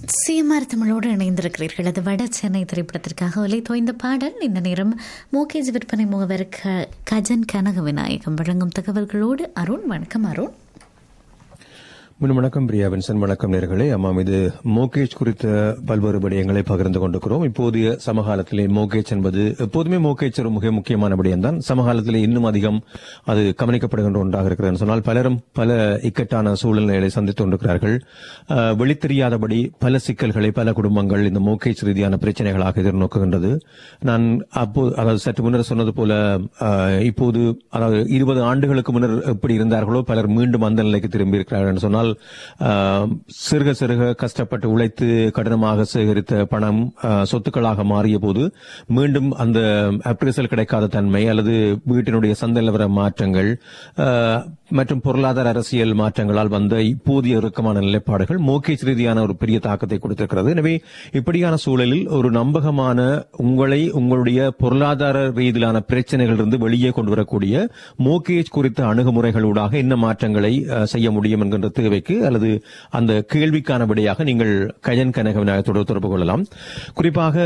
CMR தமிழோடு இணைந்திருக்கிறீர்கள் அது வட சென்னை திரைப்படத்திற்காக ஒலை தோய்ந்த பாடல் இந்த நேரம் மோகேஜ் விற்பனை முகவர் க கஜன் கனக விநாயகம் வழங்கும் தகவல்களோடு அருண் வணக்கம் அருண் மீண்டும் வணக்கம் பிரியா வின்சன் வணக்கம் நேர்களே ஆமாம் இது மோகேஜ் குறித்த பல்வேறு விடயங்களை பகிர்ந்து கொண்டிருக்கிறோம் இப்போதைய சமகாலத்திலே மோகேஜ் என்பது எப்போதுமே மோகேஜ் ஒரு மிக முக்கியமான விடயம் தான் சமகாலத்திலே இன்னும் அதிகம் அது கவனிக்கப்படுகின்ற ஒன்றாக இருக்கிறது சொன்னால் பலரும் பல இக்கட்டான சூழ்நிலைகளை சந்தித்து கொண்டிருக்கிறார்கள் அஹ், வெளித்தெரியாதபடி பல சிக்கல்களை பல குடும்பங்கள் இந்த மோகேஜ் ரீதியான பிரச்சனைகளாக எதிர்நோக்குகின்றது நான் அப்போது அதாவது சற்று முன்னர் சொன்னது போல அஹ், இப்போது அதாவது இருபது ஆண்டுகளுக்கு முன்னர் எப்படி இருந்தார்களோ பலர் மீண்டும் அந்த நிலைக்கு திரும்பி இருக்கிறார்கள் என்று சொன்னால் ஆஹ், சிறுக சிறுக கஷ்டப்பட்டு உழைத்து கடினமாக சேகரித்த பணம் ஆஹ், சொத்துக்களாக மாறிய போது மீண்டும் அந்த அப்ரிசல் கிடைக்காத தன்மை அல்லது வீட்டினுடைய சந்தை நிலவர மாற்றங்கள் ஆஹ், மற்றும் பொருளாதார அரசியல் மாற்றங்களால் வந்த இப்போதைய இறுக்கமான நிலைப்பாடுகள் மோகேஜ் ரீதியான ஒரு பெரிய தாக்கத்தை கொடுத்திருக்கிறது எனவே இப்படியான சூழலில் ஒரு நம்பகமான உங்களை உங்களுடைய பொருளாதார ரீதியிலான பிரச்சனைகளிலிருந்து வெளியே கொண்டு வரக்கூடிய மோகேஜ் குறித்த அணுகுமுறைகளூடாக என்ன மாற்றங்களை அஹ், செய்ய முடியும் என்கின்ற தேவைக்கு அல்லது அந்த கேள்விக்கான விடையாக நீங்கள் கயன் கனக விநாயகத்தோடு தொடர்பு கொள்ளலாம் குறிப்பாக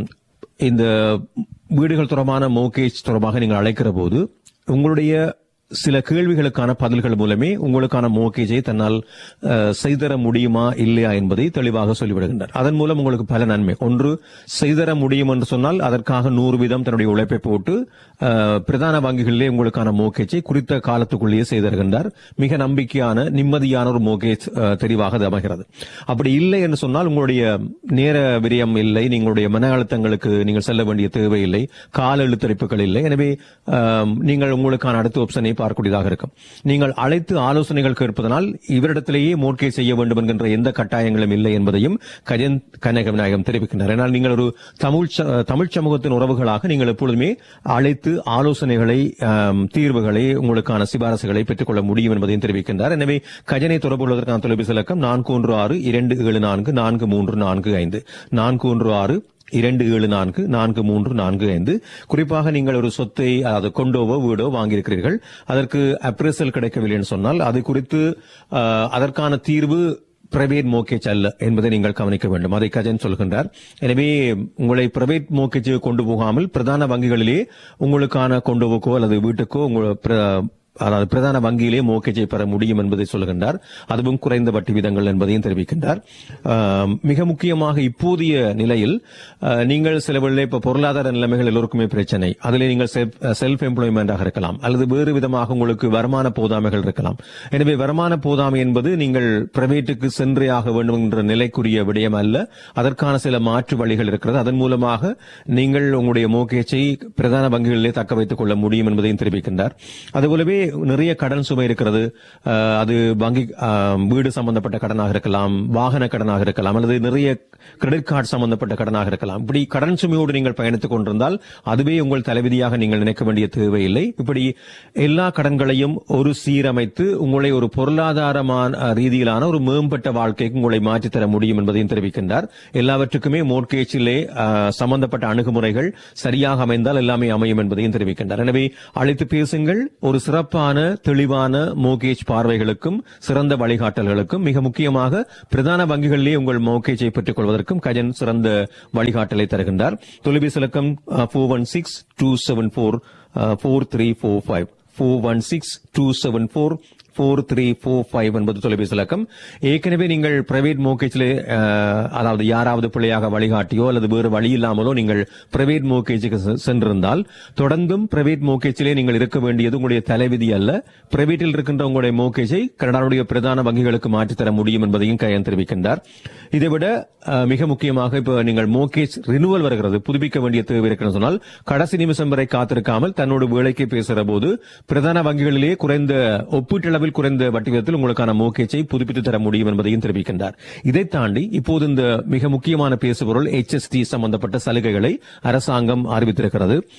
இந்த வீடுகள் தொடர்பான மோகேஜ் தொடர்பாக நீங்கள் அழைக்கிற போது உங்களுடைய சில கேள்விகளுக்கான பதில்கள் மூலமே உங்களுக்கான மோகேஜை தன்னால் அஹ், செய்தர முடியுமா இல்லையா என்பதை தெளிவாக சொல்லிவிடுகின்றார் அதன் மூலம் உங்களுக்கு பல நன்மை ஒன்று செய்தர முடியும் என்று சொன்னால் அதற்காக நூறு வீதம் தன்னுடைய உழைப்பை போட்டு அஹ், பிரதான வங்கிகளிலே உங்களுக்கான மோகேஜை குறித்த காலத்துக்குள்ளேயே செய்திருக்கின்றார் மிக நம்பிக்கையான நிம்மதியான ஒரு மோகேஜ் அஹ், தெரிவாக அது அமைகிறது அப்படி இல்லை என்று சொன்னால் உங்களுடைய நேர விரயம் இல்லை நீங்களுடைய மன அழுத்தங்களுக்கு நீங்கள் செல்ல வேண்டிய தேவையில்லை கால இழுத்தரிப்புகள் இல்லை எனவே ஆம், நீங்கள் உங்களுக்கான அடுத்த ஆப்ஷனை பார்க்கக்கூடியதாக இருக்கும் நீங்கள் அழைத்து ஆலோசனைகள் கேட்பதனால் இவரிடத்திலேயே மோட்கை செய்ய வேண்டும் என்கின்ற எந்த கட்டாயங்களும் இல்லை என்பதையும் கஜன் கனக விநாயகம் தெரிவிக்கின்றார் ஏனால் நீங்கள் ஒரு தமிழ் ச- தமிழ் சமூகத்தின் உறவுகளாக நீங்கள் எப்பொழுதுமே அழைத்து ஆலோசனைகளை ஆம், தீர்வுகளை உங்களுக்கான சிபாரசுகளை பெற்றுக்கொள்ள முடியும் என்பதையும் தெரிவிக்கின்றார் எனவே கஜனை தொடர்பு கொள்வதற்கான தொலைபேசி இலக்கம் நான்கு ஒன்று ஆறு இரண்டு ஏழு நான்கு நான்கு மூன்று நான்கு ஐந்து நான்கு ஒன்று ஆறு இரண்டு ஏழு நான்கு நான்கு மூன்று நான்கு ஐந்து குறிப்பாக நீங்கள் ஒரு சொத்தை அதாவது கொண்டோவோ வீடோ வாங்கியிருக்கிறீர்கள் அதற்கு அப்ரேசல் கிடைக்கவில்லை என்று சொன்னால் அது குறித்து ஆஹ், அதற்கான தீர்வு பிரைவேட் மோக்கேஜ் அல்ல என்பதை நீங்கள் கவனிக்க வேண்டும் அதை கஜன் சொல்கின்றார் எனவே உங்களை பிரைவேட் மோக்கேஜ் கொண்டு போகாமல் பிரதான வங்கிகளிலே உங்களுக்கான கொண்டோவுக்கோ அல்லது வீட்டுக்கோ உங்கள் பிர- அதாவது பிரதான வங்கியிலே மோக்கேஜை பெற முடியும் என்பதை சொல்கின்றார் அதுவும் குறைந்த வட்டி விதங்கள் என்பதையும் தெரிவிக்கின்றார் ஆம், மிக முக்கியமாக இப்போதைய நிலையில் அஹ், நீங்கள் சில வேளை இப்ப பொருளாதார நிலைமைகள் எல்லோருக்குமே பிரச்சனை அதிலே நீங்கள் செல்ஃப் எம்ப்ளாய்மெண்டாக இருக்கலாம் அல்லது வேறு விதமாக உங்களுக்கு வருமான போதாமைகள் இருக்கலாம் எனவே வருமான போதாமை என்பது நீங்கள் பிரைவேட்டுக்கு சென்றே ஆக வேண்டும் என்ற நிலைக்குரிய விடயம் அல்ல அதற்கான சில மாற்று வழிகள் இருக்கிறது அதன் மூலமாக நீங்கள் உங்களுடைய மோகேஜை பிரதான வங்கிகளிலே தக்க வைத்துக் கொள்ள முடியும் என்பதையும் தெரிவிக்கின்றார் அதுபோலவே நிறைய கடன் சுமை இருக்கிறது அஹ், அது வங்கி அஹ், வீடு சம்பந்தப்பட்ட கடனாக இருக்கலாம் வாகன கடனாக இருக்கலாம் அல்லது நிறைய கிரெடிட் கார்டு சம்பந்தப்பட்ட கடனாக இருக்கலாம் இப்படி கடன் சுமையோடு நீங்கள் பயணித்துக் கொண்டிருந்தால் அதுவே உங்கள் தலைவிதியாக நீங்கள் நினைக்க வேண்டிய தேவையில்லை இப்படி எல்லா கடன்களையும் ஒரு சீரமைத்து உங்களை ஒரு பொருளாதாரமான அஹ், ரீதியிலான ஒரு மேம்பட்ட வாழ்க்கைக்கு உங்களை மாற்றித் தர முடியும் என்பதையும் தெரிவிக்கின்றார் எல்லாவற்றுக்குமே மோட்கேஜிலே சம்பந்தப்பட்ட அணுகுமுறைகள் சரியாக அமைந்தால் எல்லாமே அமையும் என்பதையும் தெரிவிக்கின்றார் எனவே அழைத்து பேசுங்கள் ஒரு சிறப்பான தெளிவான மோகேஜ் பார்வைகளுக்கும் சிறந்த வழிகாட்டல்களுக்கும் மிக முக்கியமாக பிரதான வங்கிகளிலே உங்கள் மோகேஜை பெற்றுக் கொள்வதற்கும் கஜன் சிறந்த வழிகாட்டலை தருகின்றார் தொலைபேசி இலக்கம் four one six two seven four four three four five four one six two seven four four three four five என்பது தொலைபேசி இலக்கம் ஏற்கனவே நீங்கள் பிரைவேட் மோகேஜில் அதாவது யாராவது பிள்ளையாக வழிகாட்டியோ அல்லது வேறு வழி இல்லாமலோ நீங்கள் பிரைவேட் மோகேஜுக்கு செ- சென்றிருந்தால் தொடர்ந்தும் பிரைவேட் மோகேஜிலே நீங்கள் இருக்க வேண்டியது உங்களுடைய தலைவிதி அல்ல பிரைவேட்டில் இருக்கின்ற உங்களுடைய மோகேஜை கனடாவுடைய பிரதான வங்கிகளுக்கு மாற்றித் தர முடியும் என்பதையும் கையன் தெரிவிக்கின்றார் இதைவிட அஹ், மிக முக்கியமாக இப்போ நீங்கள் மோகேஜ் ரினுவல் வருகிறது புதுப்பிக்க வேண்டிய தேவை இருக்குன்னு சொன்னால் கடைசி நிமிஷம் வரை காத்திருக்காமல் தன்னோட வேலைக்கு பேசுகிற போது பிரதான வங்கிகளிலே குறைந்த ஒப்பீட்டளவில் குறைந்த வட்டி விதத்தில் உங்களுக்கான மோகேஜை புதுப்பித்து தர முடியும் என்பதையும் தெரிவிக்கின்றார் இதை தாண்டி இப்போது இந்த மிக முக்கியமான பேசுபொருள் HST சம்பந்தப்பட்ட சலுகைகளை அரசாங்கம் அறிவித்திருக்கிறது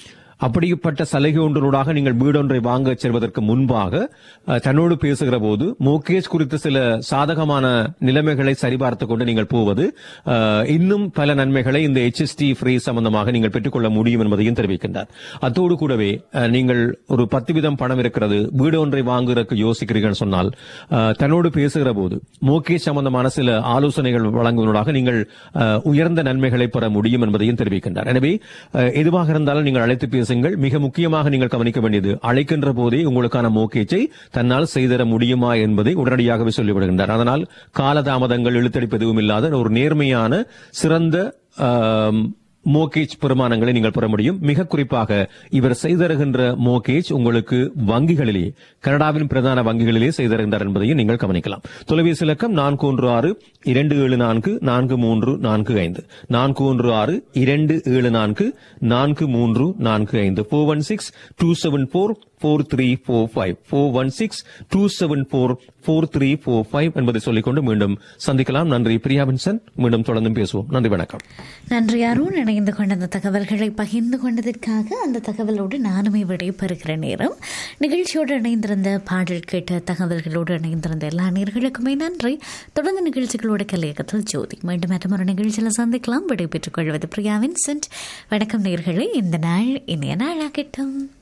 அப்படிப்பட்ட சலுகை ஒன்றனூடாக நீங்கள் வீடொன்றை வாங்க செல்வதற்கு முன்பாக அஹ், தன்னோடு பேசுகிற போது மோகேஜ் குறித்த சில சாதகமான நிலைமைகளை சரிபார்த்துக் கொண்டு நீங்கள் போவது அஹ், இன்னும் பல நன்மைகளை இந்த HST ஃப்ரீ சம்பந்தமாக நீங்கள் பெற்றுக்கொள்ள முடியும் என்பதையும் தெரிவிக்கின்றார் அத்தோடு கூடவே அஹ், நீங்கள் ஒரு பத்து வீதம் பணம் இருக்கிறது வீடு ஒன்றை வாங்குவதற்கு யோசிக்கிறீர்கள் சொன்னால் அஹ், தன்னோடு பேசுகிற போது மோகேஜ் சம்பந்தமான சில ஆலோசனைகள் வழங்குவதற்காக நீங்கள் அஹ், உயர்ந்த நன்மைகளை பெற முடியும் என்பதையும் தெரிவிக்கின்றார் எனவே அஹ், எதுவாக இருந்தாலும் நீங்கள் அழைத்து பேசுங்கள் மிக முக்கியமாக நீங்கள் கவனிக்க வேண்டியது அழைக்கின்ற போதே உங்களுக்கான மோகேஜை தன்னால் செய்தர முடியுமா என்பதை உடனடியாகவே சொல்லிவிடுகின்றார் அதனால் காலதாமதங்கள் இழுத்தடிப்பு எதுவும் இல்லாத ஒரு நேர்மையான சிறந்த ஆம், மோகேஜ் பெருமானங்களை நீங்கள் பெற முடியும் மிக குறிப்பாக இவர் செய்தருகின்ற மோகேஜ் உங்களுக்கு வங்கிகளிலே கனடாவின் பிரதான வங்கிகளிலே செய்தருகின்றார் என்பதையும் நீங்கள் கவனிக்கலாம் தொலைபேசி இலக்கம் நான்கு ஒன்று ஆறு இரண்டு ஏழு நான்கு நான்கு மூன்று நான்கு ஐந்து நான்கு ஒன்று ஆறு இரண்டு ஏழு நான்கு நான்கு மூன்று நான்கு ஐந்து four one six two seven four four three four five four one six two seven four four three four five என்பதை சொல்லிக்கொண்டு மீண்டும் சந்திக்கலாம் நன்றி பிரியா வின்சன் மீண்டும் தொடர்ந்து பேசுவோம் நன்றி வணக்கம் நன்றி அருண் இணைந்து கொண்ட அந்த தகவல்களை பகிர்ந்து கொண்டதற்காக அந்த தகவலோடு நானுமே விடைபெறுகிற நேரம் நிகழ்ச்சியோடு இணைந்திருந்த பாடல் கேட்ட தகவல்களோடு இணைந்திருந்த எல்லா நேர்களுக்குமே நன்றி தொடர்ந்து நிகழ்ச்சிகளோட கலையகத்தில் ஜோதி மீண்டும் மற்றொரு நிகழ்ச்சியில் சந்திக்கலாம் விடைபெற்றுக் கொள்வது பிரியா வின்சென்ட் வணக்கம் நேர்களே இந்த நாள் இனிய நாளாகட்டும்